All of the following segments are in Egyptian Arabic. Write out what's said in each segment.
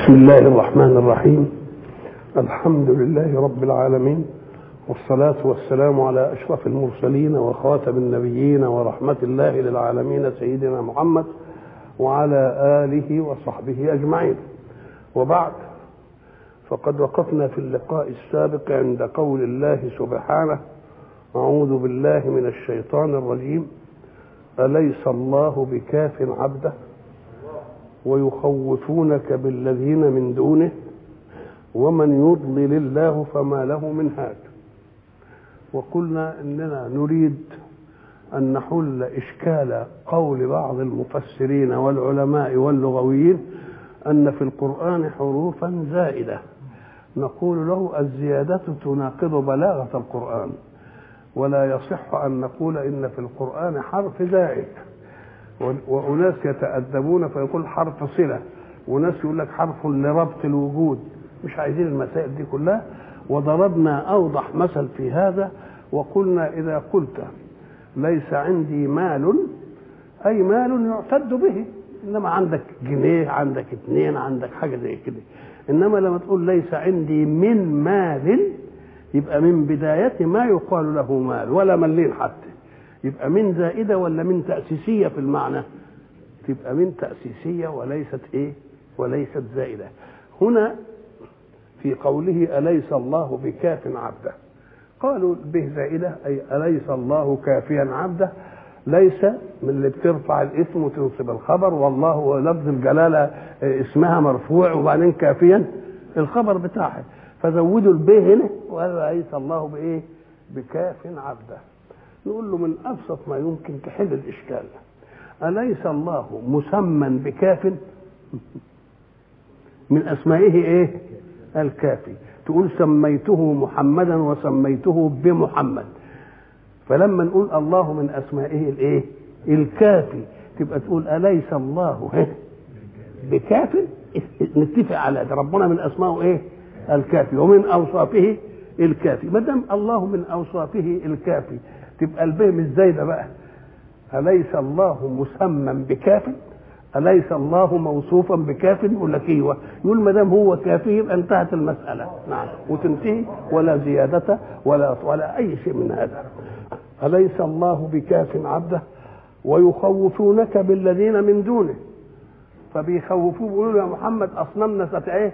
بسم الله الرحمن الرحيم الحمد لله رب العالمين والصلاة والسلام على أشرف المرسلين وخاتم النبيين ورحمة الله للعالمين سيدنا محمد وعلى آله وصحبه أجمعين وبعد فقد وقفنا في اللقاء السابق عند قول الله سبحانه أعوذ بالله من الشيطان الرجيم أليس الله بكاف عبده ويخوفونك بالذين من دونه ومن يضلل الله فما له من هاد وقلنا اننا نريد ان نحل اشكال قول بعض المفسرين والعلماء واللغويين ان في القران حروفا زائده نقول له الزياده تناقض بلاغه القران ولا يصح ان نقول ان في القران حرف زائد واناس يتادبون فيقول حرف صله وناس يقول لك حرف لربط الوجود مش عايزين المسائل دي كلها وضربنا اوضح مثل في هذا وقلنا اذا قلت ليس عندي مال اي مال يعتد به انما عندك جنيه عندك اثنين عندك حاجه زي كده انما لما تقول ليس عندي من مال يبقى من بداية ما يقال له مال ولا ملين حتى يبقى من زائدة ولا من تأسيسية في المعنى تبقى من تأسيسية وليست إيه وليست زائدة هنا في قوله أليس الله بكاف عبده قالوا به زائدة أي أليس الله كافيا عبده ليس من اللي بترفع الاسم وتنصب الخبر والله لفظ الجلالة اسمها مرفوع وبعدين كافيا الخبر بتاعها فزودوا البيه هنا وقالوا أليس الله بإيه بكاف عبده نقول له من أبسط ما يمكن تحل الإشكال أليس الله مسمى بكاف من أسمائه إيه الكافي تقول سميته محمدا وسميته بمحمد فلما نقول الله من أسمائه الإيه الكافي تبقى تقول أليس الله بكاف نتفق على ده ربنا من أسمائه إيه الكافي ومن اوصافه الكافي ما دام الله من اوصافه الكافي تبقى البه مش زايده بقى اليس الله مسمى بكاف اليس الله موصوفا بكاف يقول لك ايوه يقول ما دام هو كافي يبقى انتهت المساله نعم وتنتهي ولا زياده ولا ولا اي شيء من هذا اليس الله بكاف عبده ويخوفونك بالذين من دونه فبيخوفوه بيقولوا له يا محمد اصنامنا ست ايه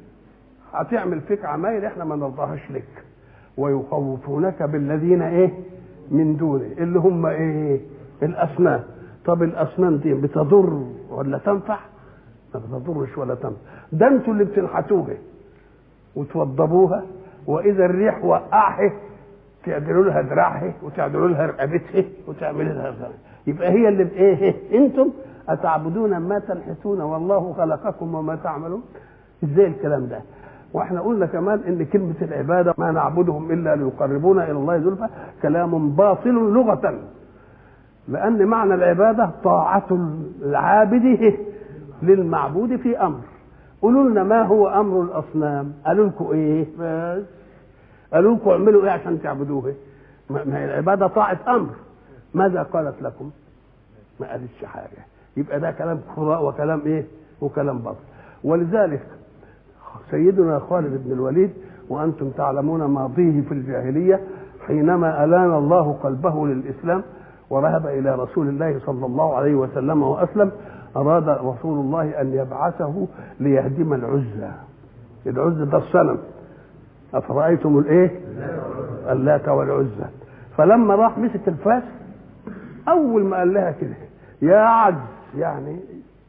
هتعمل فيك عمايل احنا ما نرضاهاش لك ويخوفونك بالذين ايه من دونه اللي هم ايه الاصنام طب الاصنام دي بتضر ولا تنفع ما بتضرش ولا تنفع ده انتوا اللي بتنحتوها وتوضبوها واذا الريح وقعها تعدلوا لها دراعها وتعدلوا لها رقبتها وتعملوا لها يبقى هي اللي بايه انتم اتعبدون ما تنحتون والله خلقكم وما تعملون ازاي الكلام ده واحنا قلنا كمان ان كلمه العباده ما نعبدهم الا ليقربونا الى الله زلفى كلام باطل لغه لان معنى العباده طاعه العابد للمعبود في امر قولوا لنا ما هو امر الاصنام قالوا لكم ايه بس قالوا لكم اعملوا ايه عشان تعبدوه ما هي العباده طاعه امر ماذا قالت لكم ما قالتش حاجه يبقى ده كلام خراء وكلام ايه وكلام باطل ولذلك سيدنا خالد بن الوليد وانتم تعلمون ماضيه في الجاهليه حينما الان الله قلبه للاسلام ورهب الى رسول الله صلى الله عليه وسلم واسلم اراد رسول الله ان يبعثه ليهدم العزى العزى ده الصنم افرايتم الايه اللات والعزى فلما راح مسك الفاس اول ما قال لها كده يا عجز يعني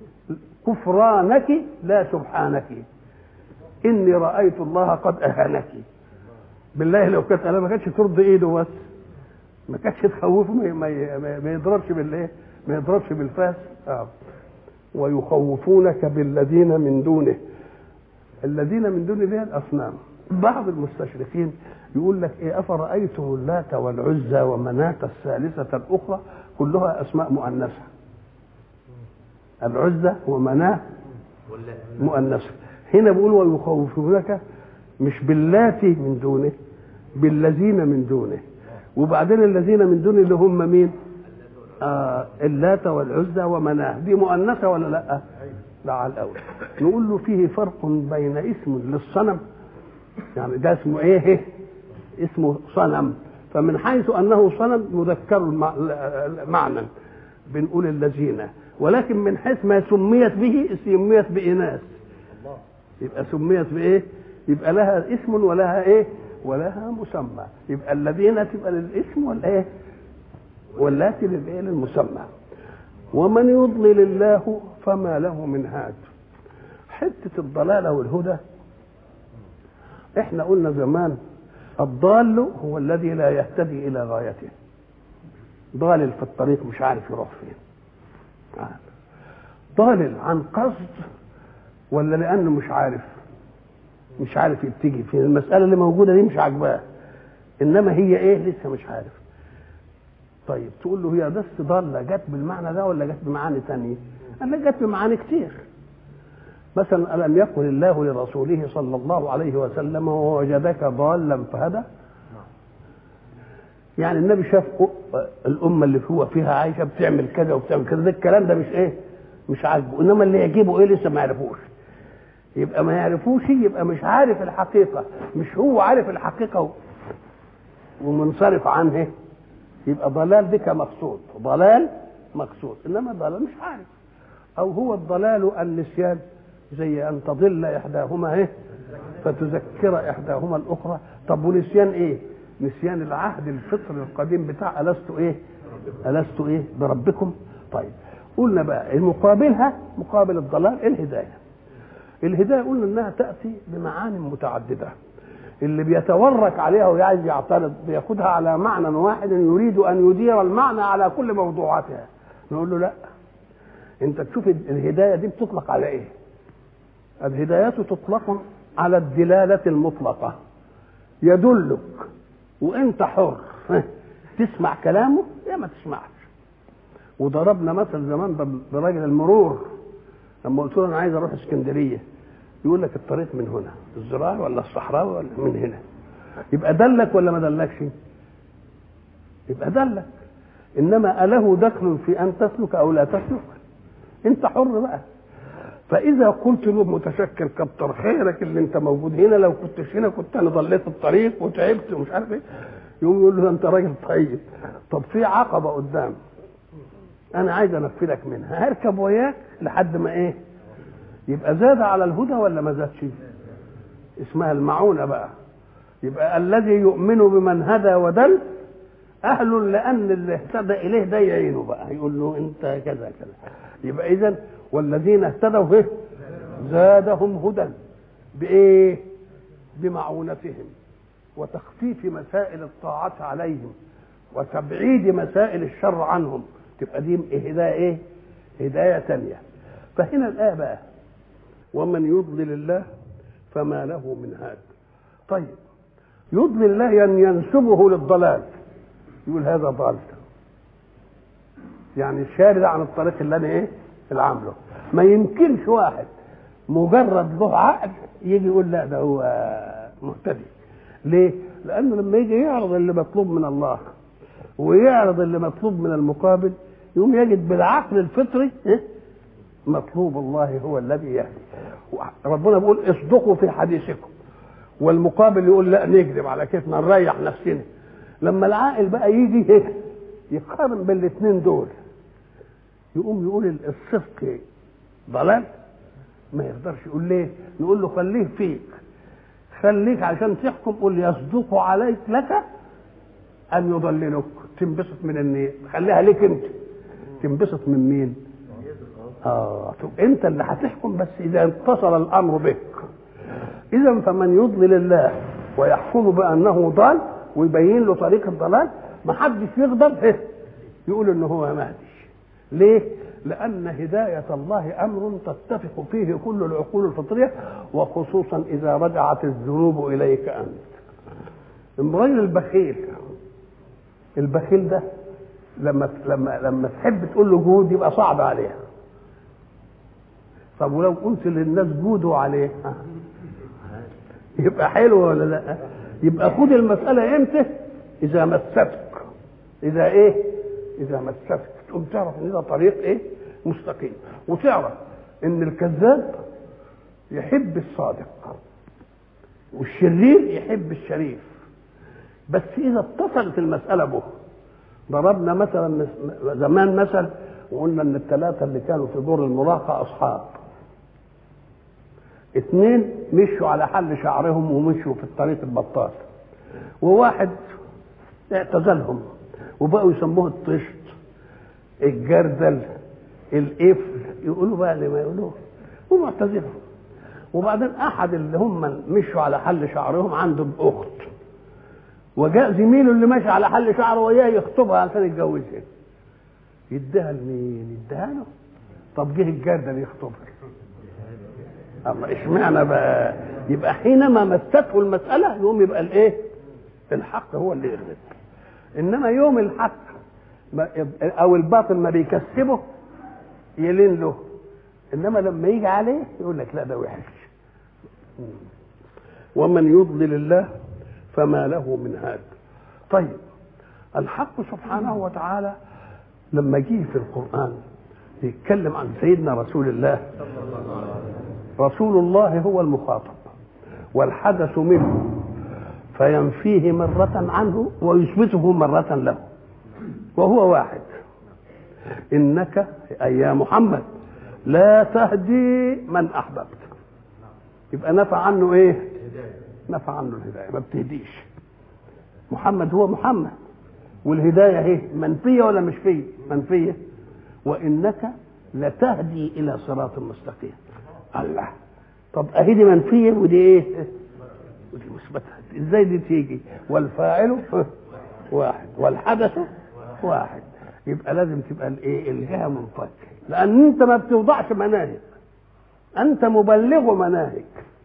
كفرانك لا سبحانك اني رايت الله قد اهانك بالله لو كانت انا ما كانتش ترضي ايده بس ما كانتش تخوفه ما, ما, ما يضربش بالايه ما يضربش بالفاس آه. ويخوفونك بالذين من دونه الذين من دونه دي الاصنام بعض المستشرقين يقول لك ايه افرايتم اللات والعزى ومناه الثالثه الاخرى كلها اسماء مؤنثه العزى ومناه مؤنثه هنا بيقول ويخوفونك مش باللاتي من دونه بالذين من دونه وبعدين الذين من دونه اللي هم مين آه اللات والعزى ومناه دي مؤنثه ولا لا ده على الاول نقول له فيه فرق بين اسم للصنم يعني ده اسمه ايه اسمه صنم فمن حيث انه صنم يذكر المع- معنى بنقول الذين ولكن من حيث ما سميت به سميت بإناث يبقى سميت بإيه؟ يبقى لها اسم ولها إيه؟ ولها مسمى يبقى الذين تبقى للاسم والإيه؟ واللاتي للإيه؟ للمسمى ومن يضلل الله فما له من هاد حتة الضلالة والهدى احنا قلنا زمان الضال هو الذي لا يهتدي إلى غايته ضالل في الطريق مش عارف يروح فين عارف. ضالل عن قصد ولا لانه مش عارف مش عارف يبتجي فين المساله اللي موجوده دي مش عاجباه انما هي ايه لسه مش عارف طيب تقول له هي بس ضاله جت بالمعنى ده ولا جت بمعاني تانية قال لك جت بمعاني كتير مثلا الم يقل الله لرسوله صلى الله عليه وسلم ووجدك ضالا فهدى يعني النبي شاف الامه اللي هو فيها عايشه بتعمل كذا وبتعمل كذا ده الكلام ده مش ايه مش عاجبه انما اللي يعجبه ايه لسه ما يعرفوش يبقى ما يعرفوش يبقى مش عارف الحقيقه مش هو عارف الحقيقه و- ومنصرف عنها يبقى ضلال دي مقصود ضلال مقصود انما ضلال مش عارف او هو الضلال النسيان زي ان تضل احداهما ايه فتذكر احداهما الاخرى طب ونسيان ايه نسيان العهد الفطري القديم بتاع الست ايه الست ايه بربكم طيب قلنا بقى المقابلها مقابل الضلال الهدايه الهدايه قلنا انها تاتي بمعاني متعدده اللي بيتورك عليها وعايز يعترض بياخدها على معنى واحد يريد ان يدير المعنى على كل موضوعاتها نقول له لا انت تشوف الهدايه دي بتطلق على ايه الهداية تطلق على الدلالة المطلقة يدلك وانت حر ها، تسمع كلامه يا ما تسمعش وضربنا مثل زمان براجل المرور لما قلت له انا عايز اروح اسكندريه يقول لك الطريق من هنا الزراعي ولا الصحراوي ولا من هنا يبقى دلك ولا ما دلكش يبقى دلك انما اله دخل في ان تسلك او لا تسلك انت حر بقى فاذا قلت له متشكر كتر خيرك اللي انت موجود هنا لو كنتش هنا كنت انا ضليت الطريق وتعبت ومش عارف ايه يقوم يقول له ده انت راجل طيب طب في عقبه قدام انا عايز انفذك منها هركب وياك لحد ما ايه يبقى زاد على الهدى ولا ما زادش اسمها المعونه بقى يبقى الذي يؤمن بمن هدى ودل اهل لان اللي اهتدى اليه ده يعينه بقى يقول له انت كذا كذا يبقى اذا والذين اهتدوا ايه زادهم هدى بايه بمعونتهم وتخفيف مسائل الطاعات عليهم وتبعيد مسائل الشر عنهم تبقى دي هدايه ايه هدايه تانية فهنا الايه بقى ومن يضلل الله فما له من هاد طيب يضلل الله يعني ينسبه للضلال يقول هذا ضال يعني الشارد عن الطريق اللي انا ايه اللي عامله ما يمكنش واحد مجرد له عقل يجي يقول لا ده هو مهتدي ليه؟ لانه لما يجي يعرض اللي مطلوب من الله ويعرض اللي مطلوب من المقابل يقوم يجد بالعقل الفطري إيه؟ مطلوب الله هو الذي يهدي ربنا بيقول اصدقوا في حديثكم والمقابل يقول لا نكذب على كيفنا نريح نفسنا لما العاقل بقى يجي هيك يقارن بين الاثنين دول يقوم يقول الصدق ضلال ما يقدرش يقول ليه نقول له خليه فيك خليك عشان تحكم قول يصدق عليك لك ان يضللك تنبسط من النية خليها ليك انت تنبسط من مين اه طب انت اللي هتحكم بس اذا اتصل الامر بك اذا فمن يضلل الله ويحكم بانه ضال ويبين له طريق الضلال ما حدش يقدر يقول ان هو مهدي ليه لان هدايه الله امر تتفق فيه كل العقول الفطريه وخصوصا اذا رجعت الذنوب اليك انت الرجل البخيل البخيل ده لما لما لما تحب تقول له جود يبقى صعب عليه طب ولو قلت للناس جودوا عليه يبقى حلو ولا لا يبقى خد المسألة امتى إذا مستك إذا إيه إذا مستك تقوم تعرف إن ده طريق إيه مستقيم وتعرف ان الكذاب يحب الصادق والشرير يحب الشريف بس اذا اتصلت المساله به ضربنا مثلا زمان مثل وقلنا ان الثلاثه اللي كانوا في دور المراهقه اصحاب اثنين مشوا على حل شعرهم ومشوا في الطريق البطال وواحد اعتزلهم وبقوا يسموه الطشت الجردل القفل يقولوا بقى اللي ما يقولوه ومعتزلهم وبعدين احد اللي هم مشوا على حل شعرهم عنده اخت وجاء زميله اللي ماشي على حل شعره وياه يخطبها عشان يتجوزها يديها لمين؟ يديها له طب جه الجردل يخطبها الله اشمعنى بقى يبقى حينما مسته المساله يقوم يبقى الايه؟ الحق هو اللي يغلب انما يوم الحق او الباطل ما بيكسبه يلين له انما لما يجي عليه يقول لك لا ده وحش ومن يضلل الله فما له من هاد طيب الحق سبحانه وتعالى لما جه في القرآن يتكلم عن سيدنا رسول الله رسول الله هو المخاطب والحدث منه فينفيه مرة عنه ويثبته مرة له وهو واحد إنك أي يا محمد لا تهدي من أحببت يبقى نفع عنه إيه نفع عنه الهداية ما بتهديش محمد هو محمد والهداية اهي منفية ولا مش فيه منفية وإنك لتهدي إلى صراط مستقيم الله طب أهي دي منفية ودي إيه ودي مثبتة إزاي دي تيجي والفاعل واحد والحدث واحد يبقى لازم تبقى الايه الجهه منفكه لان انت ما بتوضعش مناهج انت مبلغ مناهج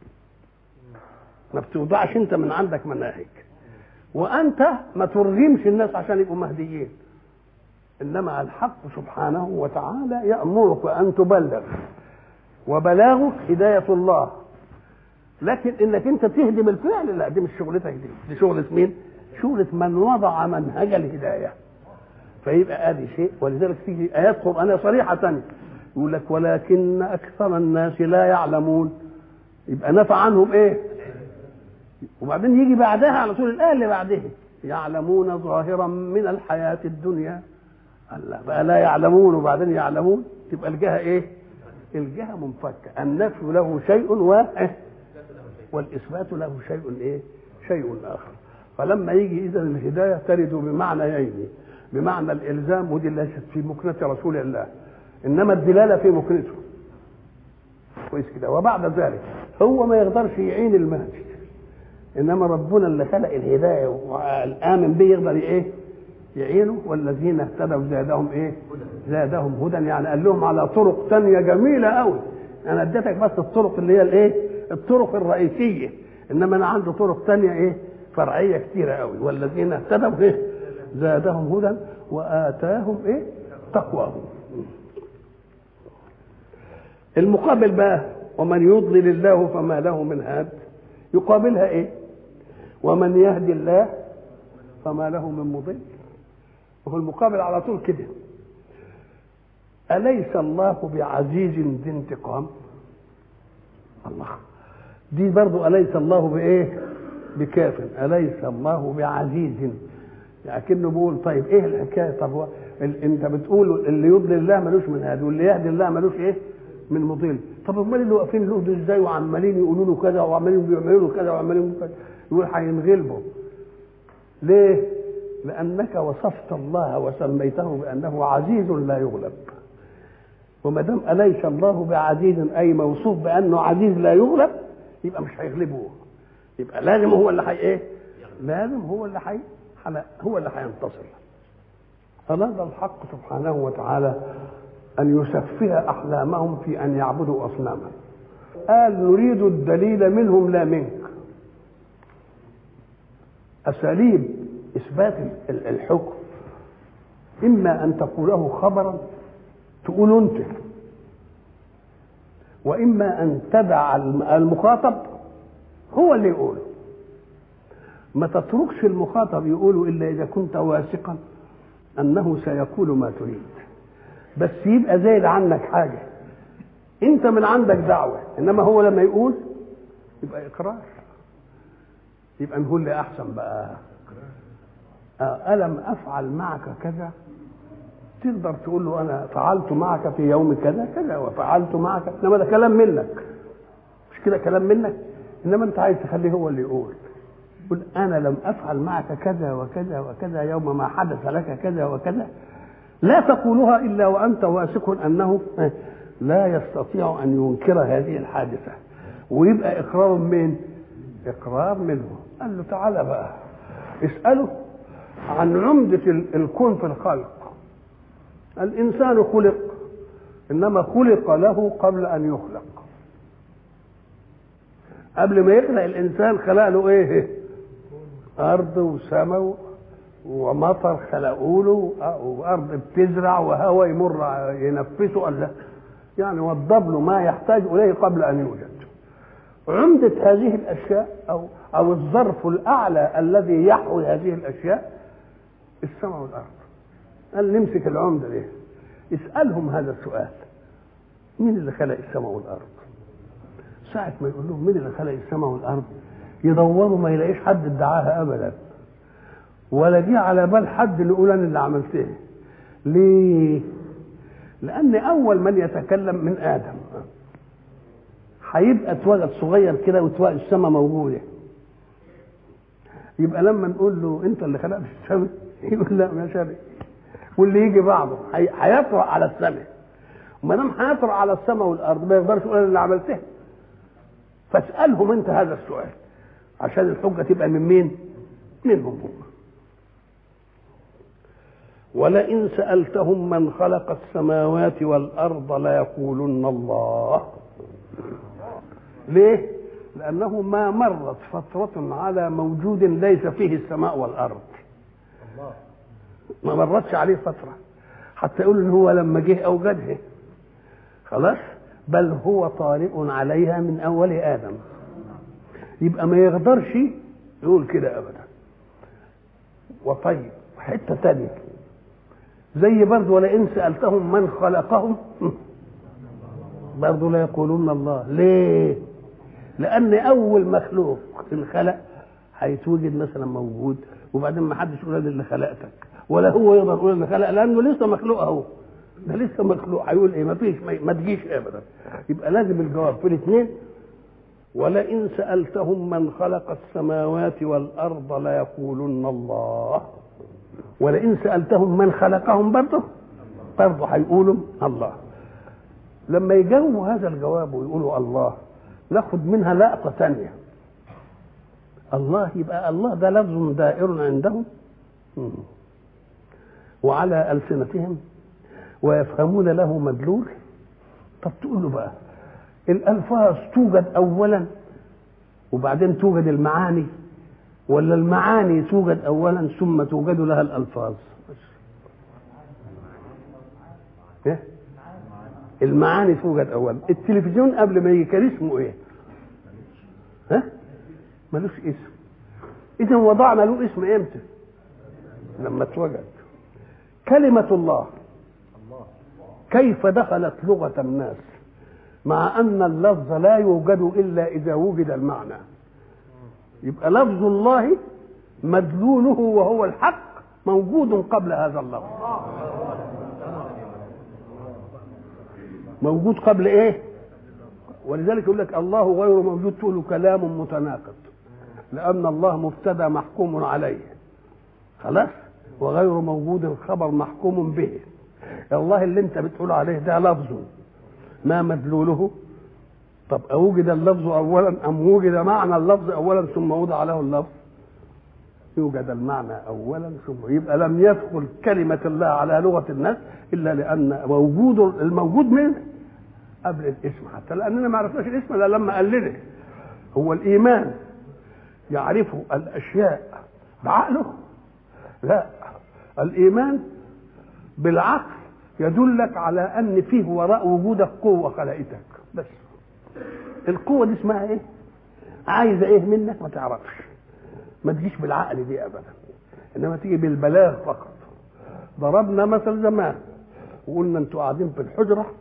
ما بتوضعش انت من عندك مناهج وانت ما ترغمش الناس عشان يبقوا مهديين انما الحق سبحانه وتعالى يامرك ان تبلغ وبلاغك هدايه الله لكن انك انت تهدي بالفعل لا دي مش شغلتك دي دي شغله مين شغله من وضع منهج الهدايه فيبقى ادي شيء ولذلك تيجي ايات قرانيه صريحه ثانيه يقول لك ولكن اكثر الناس لا يعلمون يبقى نفع عنهم ايه وبعدين يجي بعدها على طول الايه اللي بعدها يعلمون ظاهرا من الحياه الدنيا الله بقى لا يعلمون وبعدين يعلمون تبقى الجهه ايه الجهه منفكه النفي له شيء واحد والاثبات له شيء ايه شيء اخر فلما يجي اذا الهدايه ترد بمعنيين بمعنى الالزام ودي ليست في مكنه رسول الله انما الدلاله في مكنته كويس كده وبعد ذلك هو ما يقدرش يعين المهدي انما ربنا اللي خلق الهدايه والامن به يقدر ايه يعينه والذين اهتدوا زادهم ايه زادهم هدى يعني قال لهم على طرق تانية جميله قوي انا اديتك بس الطرق اللي هي الايه الطرق الرئيسيه انما انا عندي طرق تانية ايه فرعيه كتيره قوي والذين اهتدوا ايه زادهم هدى واتاهم ايه تقواهم المقابل بقى ومن يضلل الله فما له من هاد يقابلها ايه ومن يهدي الله فما له من مضل وهو المقابل على طول كده أليس الله بعزيز ذي انتقام الله دي برضو أليس الله بإيه بكاف أليس الله بعزيز يعني كأنه بيقول طيب إيه الحكاية طب هو ال... أنت بتقول اللي يضلل الله ملوش من هادي واللي يهدي الله ملوش إيه من مضل طب امال اللي واقفين له دول ازاي وعمالين يقولوا له كذا وعمالين بيعملوا له كذا وعمالين كذا يقول هينغلبوا ليه؟ لأنك وصفت الله وسميته بأنه عزيز لا يغلب وما دام أليس الله بعزيز أي موصوف بأنه عزيز لا يغلب يبقى مش هيغلبه يبقى لازم هو اللي حي إيه؟ لازم هو اللي حي هو اللي هينتصر أراد الحق سبحانه وتعالى أن يسفه أحلامهم في أن يعبدوا أصناما قال نريد الدليل منهم لا منك أساليب إثبات الحكم إما أن تقوله خبرا تقول أنت وإما أن تدع المخاطب هو اللي يقوله ما تتركش المخاطب يقوله إلا إذا كنت واثقا أنه سيقول ما تريد بس يبقى زايد عنك حاجة انت من عندك دعوه انما هو لما يقول يبقى اقرار يبقى نقول لي احسن بقى آه، الم افعل معك كذا تقدر تقول له انا فعلت معك في يوم كذا كذا وفعلت معك انما ده كلام منك مش كده كلام منك انما انت عايز تخليه هو اللي يقول قل انا لم افعل معك كذا وكذا وكذا يوم ما حدث لك كذا وكذا لا تقولها الا وانت واثق انه لا يستطيع ان ينكر هذه الحادثه ويبقى اقرار من اقرار منه قال له تعالى بقى اساله عن عمده ال- الكون في الخلق الانسان خلق انما خلق له قبل ان يخلق قبل ما يخلق الانسان خلق له ايه ارض وسماء ومطر خلقوا له وارض بتزرع وهواء يمر ينفسه قال لا يعني وضب له ما يحتاج اليه قبل ان يوجد عمدة هذه الاشياء او او الظرف الاعلى الذي يحوي هذه الاشياء السماء والارض قال نمسك العمدة دي اسألهم هذا السؤال مين اللي خلق السماء والارض ساعة ما يقول لهم مين اللي خلق السماء والارض يدوروا ما يلاقيش حد ادعاها ابدا ولا جه على بال حد اللي يقول انا اللي عملتها ليه لان اول من يتكلم من ادم هيبقى اتولد صغير كده وتلاقي السماء موجوده يبقى لما نقول له انت اللي خلقت السماء يقول لا ما شابه واللي يجي بعده هي- هيطرأ على السماء وما دام هيطرأ على السماء والارض ما يقدرش يقول انا اللي عملتها فاسالهم انت هذا السؤال عشان الحجه تبقى من مين؟ منهم هم ولئن سألتهم من خلق السماوات والأرض ليقولن الله ليه؟ لأنه ما مرت فترة على موجود ليس فيه السماء والأرض ما مرتش عليه فترة حتى يقول إن هو لما جه أوجدها خلاص بل هو طارئ عليها من أول آدم يبقى ما يقدرش يقول كده أبدا وطيب حتة تانية زي برضه ولئن سألتهم من خلقهم برضه لا يقولون الله ليه لأن أول مخلوق انخلق هيتوجد مثلا موجود وبعدين ما حدش يقول أنا اللي خلقتك ولا هو يقدر يقول اللي خلق لأنه لسه مخلوق أهو ده لسه مخلوق هيقول إيه ما فيش ما, ما تجيش أبدا يبقى لازم الجواب في الاثنين ولئن سألتهم من خلق السماوات والأرض ليقولن الله ولئن سألتهم من خلقهم برضه برضه هيقولوا الله لما يجاوبوا هذا الجواب ويقولوا الله ناخد منها لقطة ثانية الله يبقى الله ده لفظ دائر عندهم مم. وعلى ألسنتهم ويفهمون له مدلول طب تقول له بقى الألفاظ توجد أولا وبعدين توجد المعاني ولا المعاني توجد اولا ثم توجد لها الالفاظ إيه؟ المعاني توجد اولا التلفزيون قبل ما يجي كان اسمه ايه ها ملوش اسم اذا وضعنا له اسم امتى لما اتوجد كلمة الله كيف دخلت لغة الناس مع أن اللفظ لا يوجد إلا إذا وجد المعنى يبقى لفظ الله مدلوله وهو الحق موجود قبل هذا اللفظ موجود قبل ايه ولذلك يقول لك الله غير موجود تقول كلام متناقض لان الله مبتدا محكوم عليه خلاص وغير موجود خبر محكوم به الله اللي انت بتقول عليه ده لفظ ما مدلوله طب أوجد اللفظ أولا أم وجد معنى اللفظ أولا ثم وضع له اللفظ يوجد المعنى أولا ثم يبقى لم يدخل كلمة الله على لغة الناس إلا لأن موجود الموجود منه قبل الاسم حتى لأننا ما عرفناش الاسم إلا لما قلده هو الإيمان يعرف الأشياء بعقله لا الإيمان بالعقل يدلك على أن فيه وراء وجودك قوة خلقتك بس القوة دي اسمها ايه؟ عايزة ايه منك ما تعرفش ما تجيش بالعقل دي ابدا انما تيجي بالبلاغ فقط ضربنا مثل زمان وقلنا انتوا قاعدين في الحجرة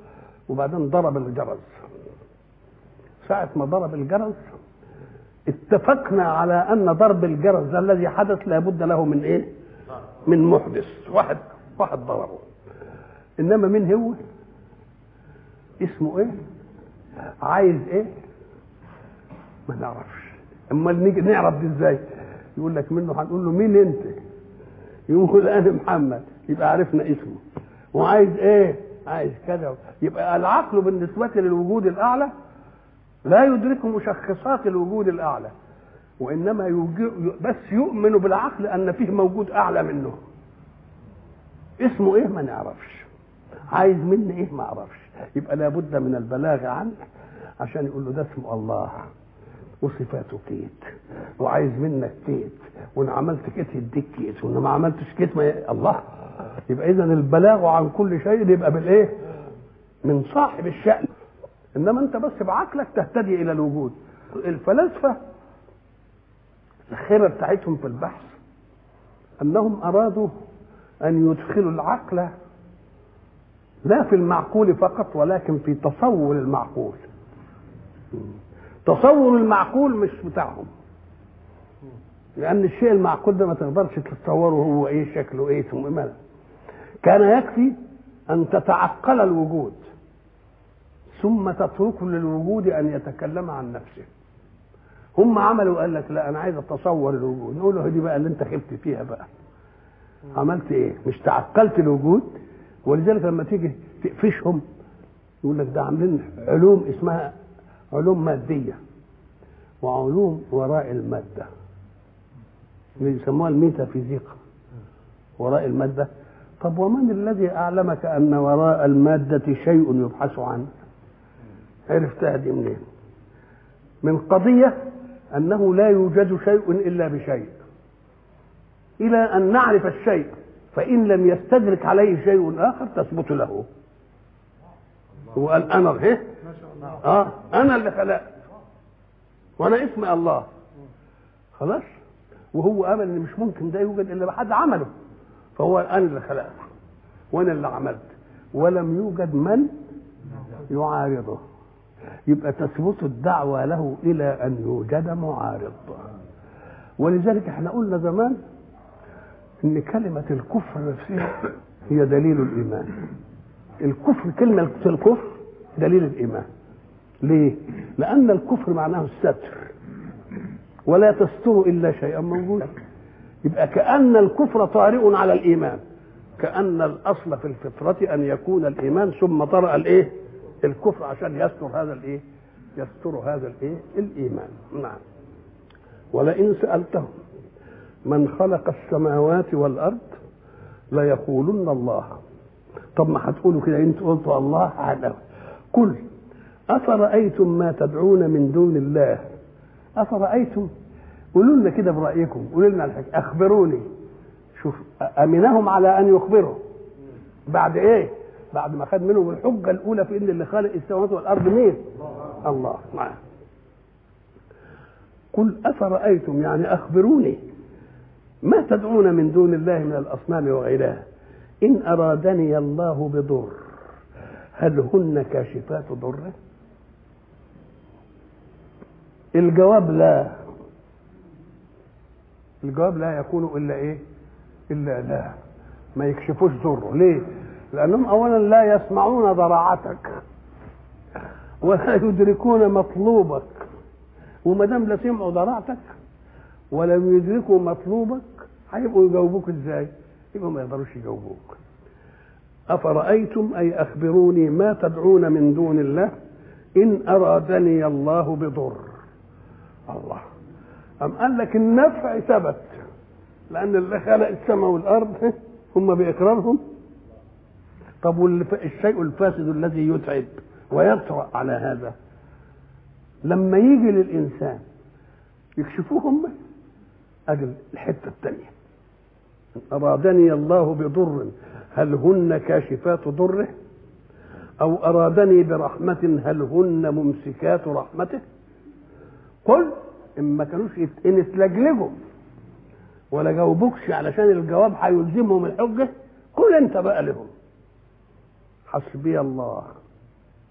وبعدين ضرب الجرس ساعة ما ضرب الجرس اتفقنا على أن ضرب الجرس ده الذي حدث لابد له من إيه؟ من محدث واحد واحد ضربه إنما مين هو؟ اسمه إيه؟ عايز إيه؟ ما نعرفش امال نيجي نعرف دي ازاي يقول لك منه هنقول له مين انت يقول انا محمد يبقى عرفنا اسمه وعايز ايه عايز كذا يبقى العقل بالنسبة للوجود الأعلى لا يدرك مشخصات الوجود الأعلى وإنما يوجد بس يؤمن بالعقل أن فيه موجود أعلى منه اسمه إيه ما نعرفش عايز مني إيه ما أعرفش يبقى لابد من البلاغ عنه عشان يقول له ده اسمه الله وصفاته كيت وعايز منك كيت وان عملت كيت يديك كيت وان ما عملتش كيت ما ي... الله يبقى اذا البلاغ عن كل شيء يبقى بالايه من صاحب الشأن انما انت بس بعقلك تهتدي الى الوجود الفلاسفه الخيره بتاعتهم في البحث انهم ارادوا ان يدخلوا العقل لا في المعقول فقط ولكن في تصور المعقول تصور المعقول مش بتاعهم لان الشيء المعقول ده ما تقدرش تتصوره هو ايه شكله ايه ثم ماذا كان يكفي ان تتعقل الوجود ثم تترك للوجود ان يتكلم عن نفسه هم عملوا قال لك لا انا عايز اتصور الوجود نقول له دي بقى اللي انت خبت فيها بقى عملت ايه مش تعقلت الوجود ولذلك لما تيجي تقفشهم يقول لك ده عاملين علوم اسمها علوم ماديه وعلوم وراء الماده اللي يسموها الميتافيزيقا وراء الماده طب ومن الذي اعلمك ان وراء الماده شيء يبحث عنه عرفتها دي منين من قضيه انه لا يوجد شيء الا بشيء الى ان نعرف الشيء فان لم يستدرك عليه شيء اخر تثبت له هو قال انا ايه اه انا اللي خلقت وانا اسمي الله خلاص وهو امل ان مش ممكن ده يوجد الا بحد عمله فهو انا اللي خلقت وانا اللي عملت ولم يوجد من يعارضه يبقى تثبت الدعوة له إلى أن يوجد معارض ولذلك احنا قلنا زمان ان كلمة الكفر نفسها هي دليل الإيمان الكفر كلمة الكفر دليل الإيمان ليه؟ لأن الكفر معناه الستر ولا تستر إلا شيئا موجودا يبقى كأن الكفر طارئ على الإيمان كأن الأصل في الفطرة أن يكون الإيمان ثم طرأ الإيه؟ الكفر عشان يستر هذا الإيه؟ يستر هذا الإيه؟ الإيمان نعم ولئن سألتهم من خلق السماوات والأرض ليقولن الله طب ما هتقولوا كده انتوا قلتوا الله على قل أفرأيتم ما تدعون من دون الله أفرأيتم قولوا لنا كده برأيكم قولوا لنا الحكي أخبروني شوف أمنهم على أن يخبروا بعد إيه؟ بعد ما خد منهم الحجة الأولى في إن اللي خالق السماوات والأرض مين؟ الله معاه قل أفرأيتم يعني أخبروني ما تدعون من دون الله من الأصنام وغيرها إن أرادني الله بضر هل هن كاشفات ضره الجواب لا الجواب لا يكون الا ايه الا لا ما يكشفوش ضره ليه لانهم اولا لا يسمعون ضراعتك ولا يدركون مطلوبك وما دام لا سمعوا ضراعتك ولم يدركوا مطلوبك هيبقوا يجاوبوك ازاي يبقوا ما يقدروش يجاوبوك أفرأيتم أي أخبروني ما تدعون من دون الله إن أرادني الله بضر الله أم قال لك النفع ثبت لأن اللي خلق السماء والأرض هم بإقرارهم طب والشيء الفاسد الذي يتعب ويطرأ على هذا لما يجي للإنسان يكشفوه هم أجل الحتة الثانية أرادني الله بضر هل هن كاشفات ضره أو أرادني برحمة هل هن ممسكات رحمته قل إن ما كانوش إن اتلجلجوا ولا جاوبوكش علشان الجواب هيلزمهم الحجة قل أنت بقى لهم حسبي الله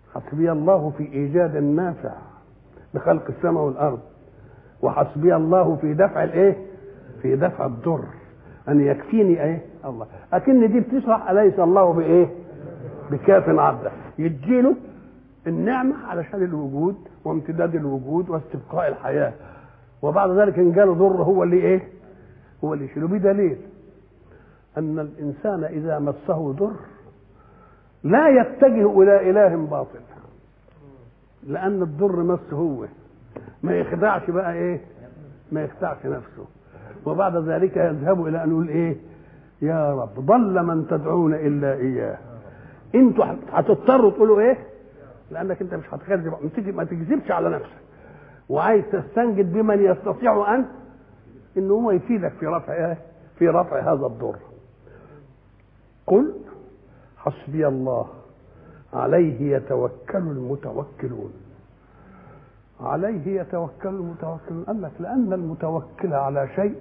حسبي الله في ايجاد النافع بخلق السماء والارض وحسبي الله في دفع الايه في دفع الضر ان يكفيني ايه الله اكن دي بتشرح اليس الله بايه بكاف عبده يديله النعمه علشان الوجود وامتداد الوجود واستبقاء الحياه وبعد ذلك ان جاله ضر هو اللي ايه هو اللي يشيله بدليل ان الانسان اذا مسه ضر لا يتجه الى اله باطل لان الضر مس هو ما يخدعش بقى ايه ما يخدعش نفسه وبعد ذلك يذهب الى ان يقول ايه يا رب ضل من تدعون الا اياه انتوا هتضطروا تقولوا ايه لانك انت مش هتكذب ما تكذبش على نفسك وعايز تستنجد بمن يستطيع ان ان هو يفيدك في رفع ايه في رفع هذا الضر قل حسبي الله عليه يتوكل المتوكلون عليه يتوكل المتوكلون قال لك لأن المتوكل على شيء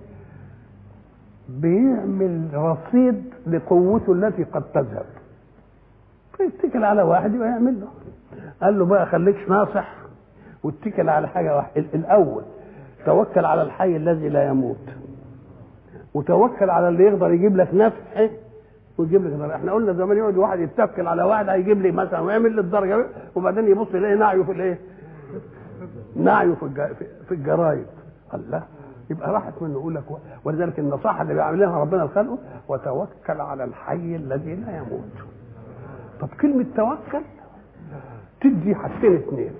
بيعمل رصيد لقوته التي قد تذهب فيتكل على واحد يبقى يعمل له قال له بقى خليكش ناصح واتكل على حاجة واحدة الأول توكل على الحي الذي لا يموت وتوكل على اللي يقدر يجيب لك نفع ويجيب لك ضرر احنا قلنا زمان يقعد واحد يتوكل على واحد هيجيب لي مثلا ويعمل لي الدرجه وبعدين يبص يلاقي نعيه في الايه؟ نعيه في الج... في الجرايد الله يبقى راحت منه يقول لك ولذلك النصيحه اللي بيعملها ربنا لخلقه وتوكل على الحي الذي لا يموت طب كلمه توكل تدي حاجتين اثنين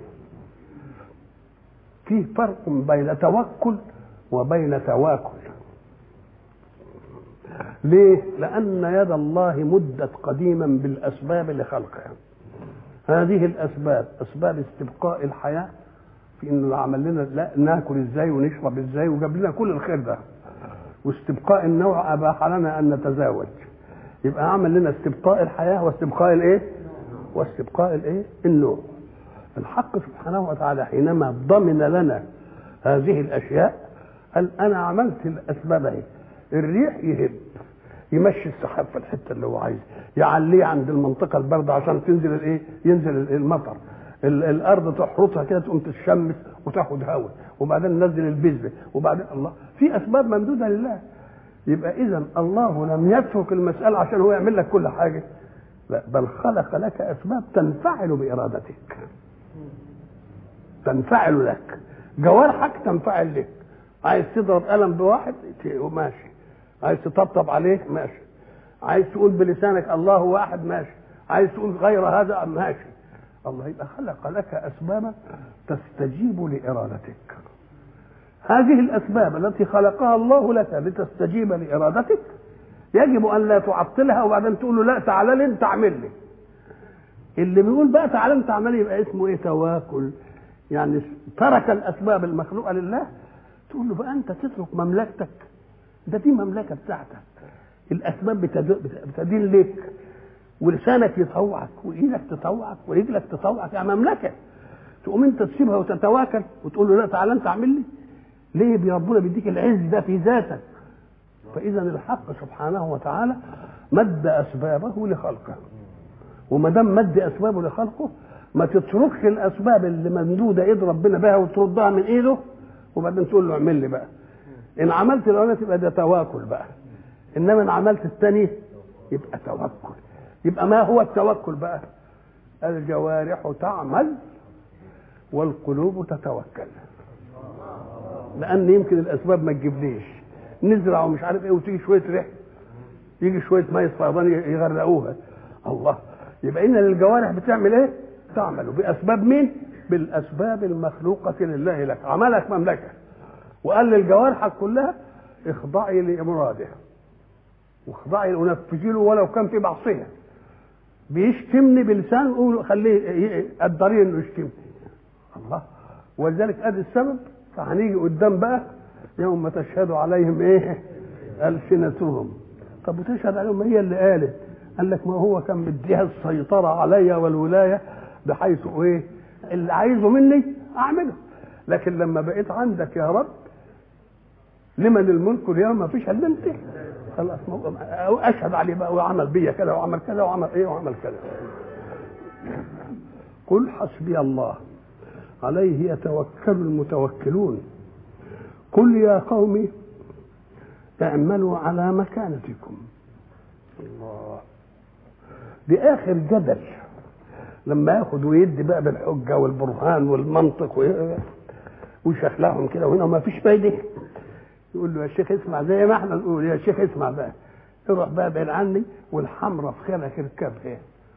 في فرق بين توكل وبين تواكل ليه؟ لأن يد الله مدت قديما بالأسباب لخلقها هذه الأسباب أسباب استبقاء الحياة في إنه عمل لنا لا ناكل إزاي ونشرب إزاي وجاب لنا كل الخير ده واستبقاء النوع أباح لنا أن نتزاوج يبقى عمل لنا استبقاء الحياة واستبقاء الإيه؟ واستبقاء الإيه؟ النوع الحق سبحانه وتعالى حينما ضمن لنا هذه الأشياء قال أنا عملت الأسباب اهي الريح يهب يمشي السحاب في الحته اللي هو عايزها يعليه عند المنطقه البارده عشان تنزل الايه ينزل المطر الارض تحرطها كده تقوم تتشمس وتاخد هواء وبعدين ننزل البذره وبعدين الله في اسباب ممدوده لله يبقى اذا الله لم يترك المساله عشان هو يعمل لك كل حاجه لا بل خلق لك اسباب تنفعل بارادتك تنفعل لك جوارحك تنفعل لك عايز تضرب قلم بواحد ماشي عايز تطبطب عليه ماشي عايز تقول بلسانك الله واحد ماشي عايز تقول غير هذا ماشي الله يبقى خلق لك اسبابا تستجيب لارادتك هذه الاسباب التي خلقها الله لك لتستجيب لارادتك يجب ان لا تعطلها وبعدين تقول له لا تعالى لي انت اعمل لي اللي بيقول بقى تعالى انت اعمل لي يبقى اسمه ايه تواكل يعني ترك الاسباب المخلوقه لله تقول له بقى انت تترك مملكتك ده دي مملكه بتاعتك الاسباب بتدين لك ولسانك يطوعك وايدك تطوعك ورجلك تطوعك يعني مملكه تقوم انت تسيبها وتتواكل وتقول له لا تعالى انت اعمل لي ليه ربنا بيديك العز ده في ذاتك فاذا الحق سبحانه وتعالى مد اسبابه لخلقه وما دام مد اسبابه لخلقه ما تتركش الاسباب اللي ممدوده ايد ربنا بها وتردها من ايده وبعدين تقول له اعمل لي بقى ان عملت الاولاني تبقى ده تواكل بقى انما ان عملت الثاني يبقى توكل يبقى ما هو التوكل بقى الجوارح تعمل والقلوب تتوكل لان يمكن الاسباب ما تجيبليش نزرع ومش عارف ايه وتيجي شويه ريح يجي شويه ميه فيضان يغرقوها الله يبقى ان الجوارح بتعمل ايه تعمل باسباب مين بالاسباب المخلوقه لله لك عملك مملكه وقال للجوارحك كلها اخضعي لامراده واخضعي ونفذي له ولو كان في معصيه بيشتمني بلسان قول خليه قدريه انه يشتمني الله ولذلك ادي السبب فهنيجي قدام بقى يوم ما تشهد عليهم ايه السنتهم طب وتشهد عليهم هي اللي قالت قال لك ما هو كان مديها السيطره عليا والولايه بحيث ايه اللي عايزه مني اعمله لكن لما بقيت عندك يا رب لمن الملك اليوم ما فيش الا انت خلاص اشهد عليه بقى وعمل بيا كذا وعمل كذا وعمل ايه وعمل كذا قل حسبي الله عليه يتوكل المتوكلون قل يا قوم اعملوا على مكانتكم الله دي اخر جدل لما ياخد ويدي بقى بالحجه والبرهان والمنطق ويشخلعهم كده وهنا ما فيش فايده يقول له يا شيخ اسمع زي ما احنا نقول يا شيخ اسمع بقى روح بقى بعيد عني والحمرة في خيرك اركبها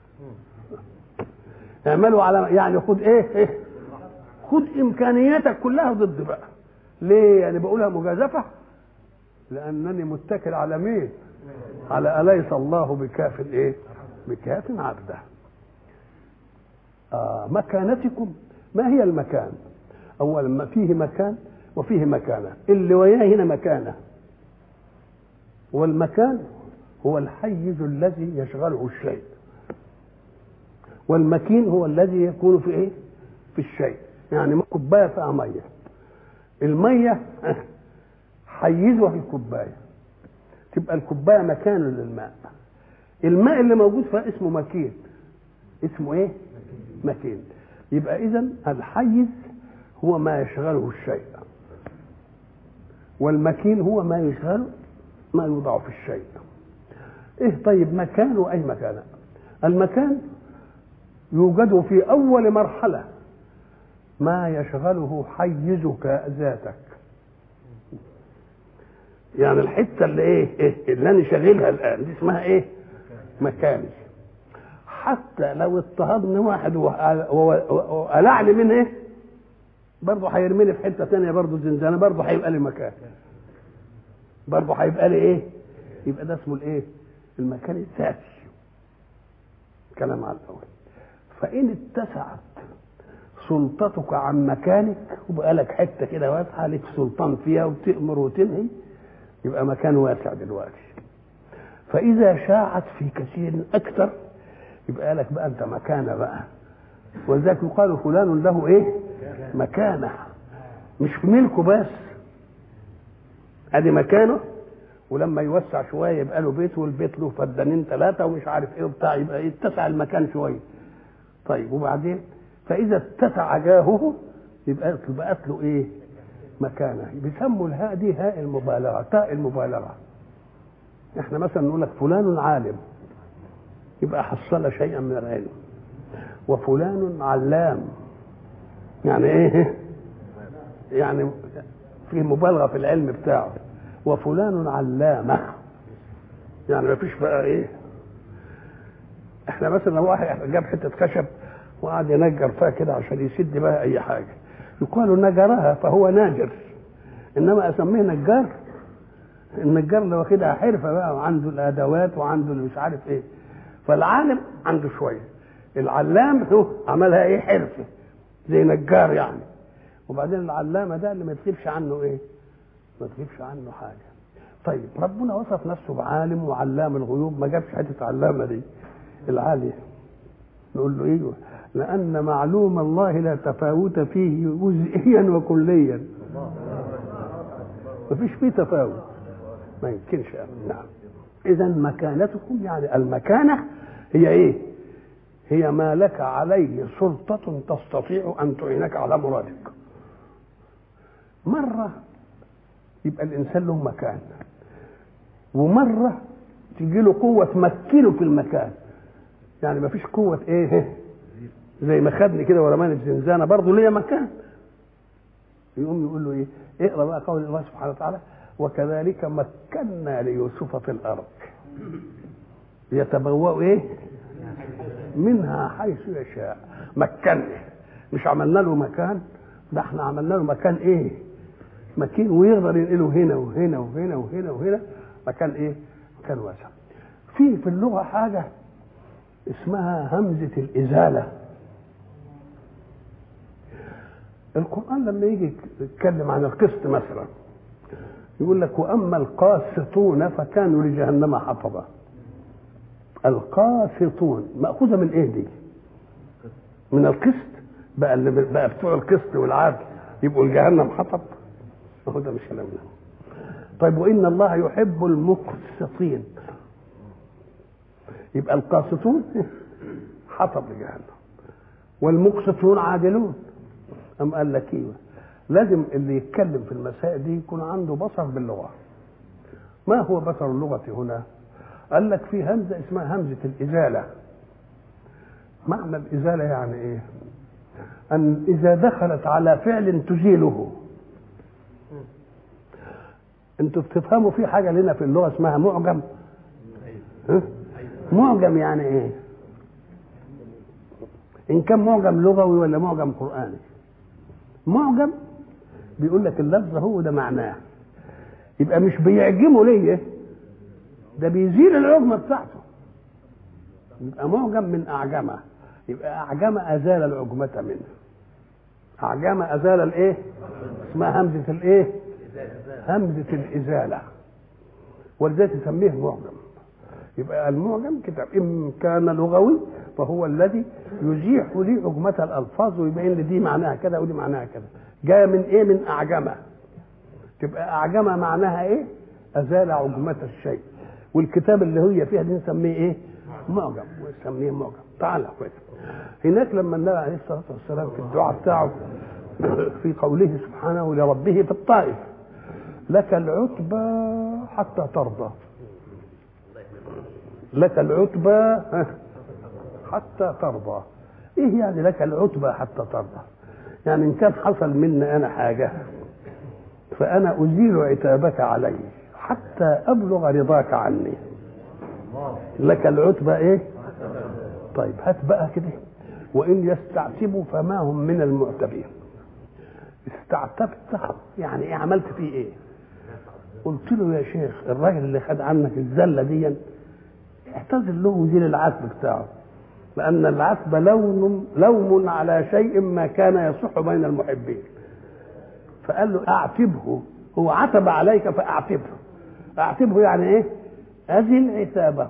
اعملوا على يعني خد ايه, ايه خد امكانياتك كلها ضد بقى ليه يعني بقولها مجازفه لانني متكل على مين على اليس الله بكاف ايه بكاف عبده آه مكانتكم ما هي المكان اولا ما فيه مكان وفيه مكانه اللي وياه هنا مكانه والمكان هو الحيز الذي يشغله الشيء والمكين هو الذي يكون في ايه في الشيء يعني كوبايه فيها ميه الميه حيزها في الكوبايه تبقى الكوبايه مكان للماء الماء اللي موجود فيها اسمه مكين اسمه ايه مكين يبقى اذا الحيز هو ما يشغله الشيء والمكين هو ما يشغل ما يوضع في الشيء ايه طيب مكان واي مكان المكان يوجد في اول مرحله ما يشغله حيزك ذاتك يعني الحته اللي ايه, إيه اللي انا شاغلها الان دي اسمها ايه مكاني حتى لو اضطهدني واحد وقلعني من ايه برضه هيرميني في حته ثانيه برضه زنزانه برضه هيبقى لي مكان برضه هيبقى لي ايه يبقى ده اسمه الايه المكان الذاتي كلام على الاول فان اتسعت سلطتك عن مكانك وبقى لك حته كده واسعه لك سلطان فيها وتامر وتنهي يبقى مكان واسع دلوقتي فاذا شاعت في كثير اكثر يبقى لك بقى انت مكانه بقى ولذلك يقال فلان له ايه مكانه مش في ملكه بس ادي مكانه ولما يوسع شويه يبقى له بيت والبيت له فدانين ثلاثه ومش عارف ايه وبتاع يبقى يتسع المكان شويه طيب وبعدين فاذا اتسع جاهه يبقى بقت له ايه مكانه بيسموا الهاء دي هاء المبالغه تاء المبالغه احنا مثلا نقول لك فلان عالم يبقى حصل شيئا من العلم وفلان علام يعني ايه يعني في مبالغه في العلم بتاعه وفلان علامه يعني ما فيش بقى ايه احنا مثلا لو واحد جاب حته خشب وقعد ينجر فيها كده عشان يسد بها اي حاجه يقال نجرها فهو ناجر انما اسميه نجار النجار اللي واخدها حرفه بقى وعنده الادوات وعنده اللي مش عارف ايه فالعالم عنده شويه العلام هو عملها ايه حرفه زي نجار يعني وبعدين العلامه ده اللي ما تغيبش عنه ايه ما تغيبش عنه حاجه طيب ربنا وصف نفسه بعالم وعلام الغيوب ما جابش حته علامه دي العاليه نقول له ايوه لان معلوم الله لا تفاوت فيه جزئيا وكليا ما فيش فيه تفاوت ما يمكنش نعم اذا مكانتكم يعني المكانه هي ايه هي ما لك عليه سلطة تستطيع أن تعينك على مرادك مرة يبقى الإنسان له مكان ومرة تجي له قوة تمكنه في المكان يعني ما فيش قوة إيه زي ما خدني كده ورماني في زنزانة برضه ليا مكان يقوم يقول له إيه اقرأ بقى قول الله سبحانه وتعالى وكذلك مكنا ليوسف في الأرض يتبوأ إيه منها حيث يشاء مكنه مش عملنا له مكان ده احنا عملنا له مكان ايه مكين ويقدر ينقله هنا وهنا وهنا وهنا وهنا مكان ايه مكان واسع في في اللغه حاجه اسمها همزه الازاله القران لما يجي يتكلم عن القسط مثلا يقول لك واما القاسطون فكانوا لجهنم حطبا القاسطون مأخوذة من ايه دي؟ من القسط بقى اللي بقى بتوع القسط والعدل يبقوا الجهنم حطب ما هو ده مش كلامنا طيب وان الله يحب المقسطين يبقى القاسطون حطب لجهنم والمقسطون عادلون أم قال لك ايوه لازم اللي يتكلم في المسائل دي يكون عنده بصر باللغة ما هو بصر اللغة هنا قال لك في همزة اسمها همزة الإزالة معنى الإزالة يعني إيه أن إذا دخلت على فعل تزيله أنتوا بتفهموا في حاجة لنا في اللغة اسمها معجم ها؟ معجم يعني إيه إن كان معجم لغوي ولا معجم قرآني معجم بيقول لك اللفظ هو ده معناه يبقى مش بيعجمه ليه ده بيزيل العجمة بتاعته يبقى معجم من أعجمه يبقى أعجم أزال العجمة منه أعجم أزال الإيه؟ اسمها همزة الإيه؟ همزة الإزالة ولذلك تسميه معجم يبقى المعجم كتاب إن كان لغوي فهو الذي يزيح لي عجمة الألفاظ ويبين لي دي معناها كذا ودي معناها كذا جاية من إيه؟ من أعجمة تبقى أعجمة معناها إيه؟ أزال عجمة الشيء والكتاب اللي هي فيها دي نسميه إيه؟ معجم ونسميه معجم تعالى كويس هناك لما النبي عليه الصلاه والسلام في الدعاء بتاعه في قوله سبحانه لربه في الطائف لك العتبى حتى ترضى لك العتبى حتى ترضى ايه يعني لك العتبى حتى ترضى يعني ان كان حصل مني انا حاجه فانا ازيل عتابك علي حتى ابلغ رضاك عني لك العتبى ايه طيب هات بقى كده وان يستعتبوا فما هم من المعتبين استعتبت يعني ايه عملت فيه ايه قلت له يا شيخ الراجل اللي خد عنك الزله دي اعتذر له وزيل العتب بتاعه لان العتب لون لوم على شيء ما كان يصح بين المحبين فقال له اعتبه هو عتب عليك فاعتبه اعتبه يعني ايه ازل عتابه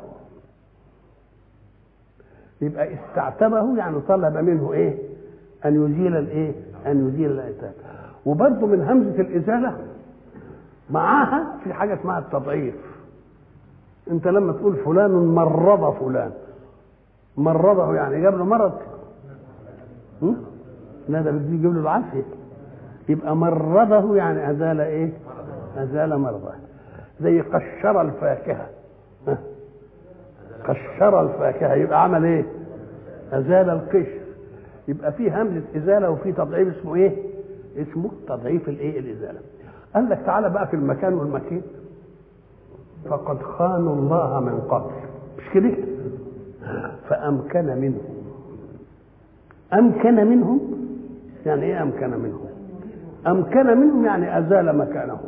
يبقى استعتبه يعني طلب منه ايه ان يزيل الايه ان يزيل العتاب وبرضه من همزه الازاله معاها في حاجه اسمها التضعيف انت لما تقول فلان مرض فلان مرضه يعني جاب له مرض م? لا ده بدي يجيب له العافيه يبقى مرضه يعني ازال ايه ازال مرضه زي قشر الفاكهه ها؟ قشر الفاكهه يبقى عمل ايه ازال القشر يبقى في همزه ازاله وفي تضعيف اسمه ايه اسمه تضعيف الايه الازاله قال لك تعالى بقى في المكان والمكين فقد خانوا الله من قبل مش كده فامكن منهم امكن منهم يعني ايه امكن منهم امكن منهم يعني ازال مكانهم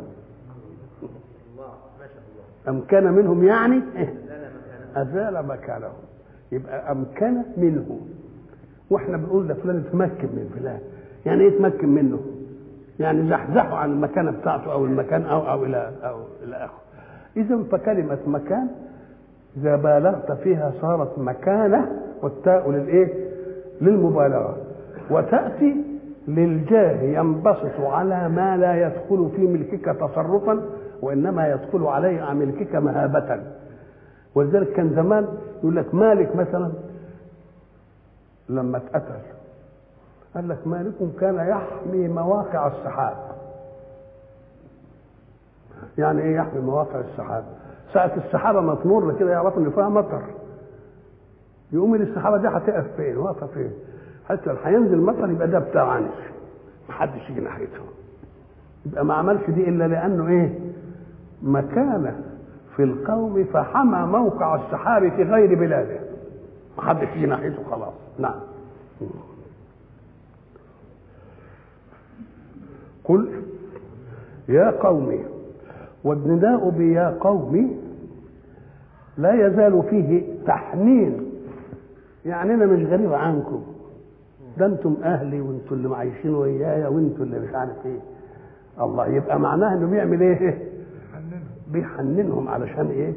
امكن منهم يعني إيه؟ ازال مكانهم يبقى امكن منه واحنا بنقول لفلان اتمكن من فلان يعني ايه اتمكن منه يعني زحزحه عن المكانه بتاعته او المكان او او الى او الى اخره اذا فكلمه مكان اذا بالغت فيها صارت مكانه والتاء للايه للمبالغه وتاتي للجاه ينبسط على ما لا يدخل في ملكك تصرفا وانما يدخل عليه ملكك مهابه ولذلك كان زمان يقول لك مالك مثلا لما اتقتل قال لك مالك كان يحمي مواقع السحاب يعني ايه يحمي مواقع السحاب ساعة السحابة ما تمر كده يعرفوا ان فيها مطر يقوم السحابة دي هتقف فين واقفة فين حتى لو هينزل مطر يبقى ده بتاعنا محدش يجي ناحيته يبقى ما عملش دي الا لانه ايه مكانه في القوم فحمى موقع السحاب في غير بلاده محدش يجي ناحيته خلاص نعم قل يا قومي والنداء بيا قومي لا يزال فيه تحنين يعني انا مش غريب عنكم ده انتم اهلي وانتم اللي عايشين ويايا وانتم اللي مش عارف ايه الله يبقى معناه انه بيعمل ايه بيحننهم علشان ايه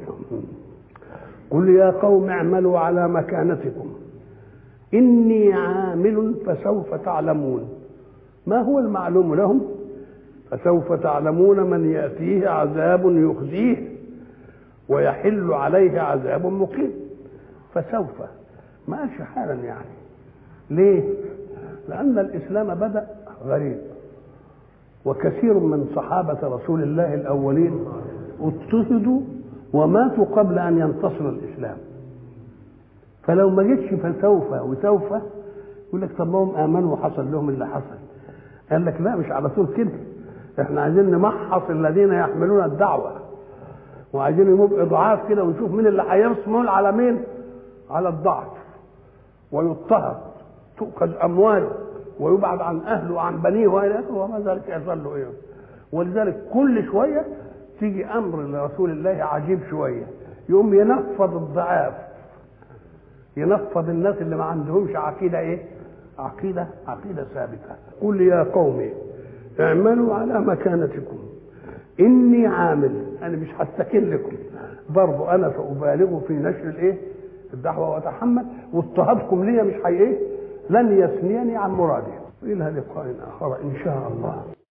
قل يا قوم اعملوا على مكانتكم اني عامل فسوف تعلمون ما هو المعلوم لهم فسوف تعلمون من ياتيه عذاب يخزيه ويحل عليه عذاب مقيم فسوف ما قالش حالا يعني ليه لان الاسلام بدا غريب وكثير من صحابه رسول الله الاولين اضطهدوا وماتوا قبل ان ينتصر الاسلام فلو ما جتش فسوف وسوف يقول لك طب ما هم امنوا وحصل لهم اللي حصل قال لك لا مش على طول كده احنا عايزين نمحص الذين يحملون الدعوه وعايزين يبقوا ضعاف كده ونشوف مين اللي هيصمل على مين على الضعف ويضطهد تؤخذ امواله ويبعد عن اهله وعن بنيه والى اخره وما ذلك يظل ايه ولذلك كل شويه تيجي امر لرسول الله عجيب شويه يقوم ينفض الضعاف ينفض الناس اللي ما عندهمش عقيده ايه عقيده عقيده ثابته قل يا قوم اعملوا على مكانتكم اني عامل انا مش هستكن لكم برضو انا سابالغ في نشر الايه الدعوه واتحمل واضطهادكم لي مش هي ايه لن يثنيني عن مرادي الى لقاء اخر ان شاء الله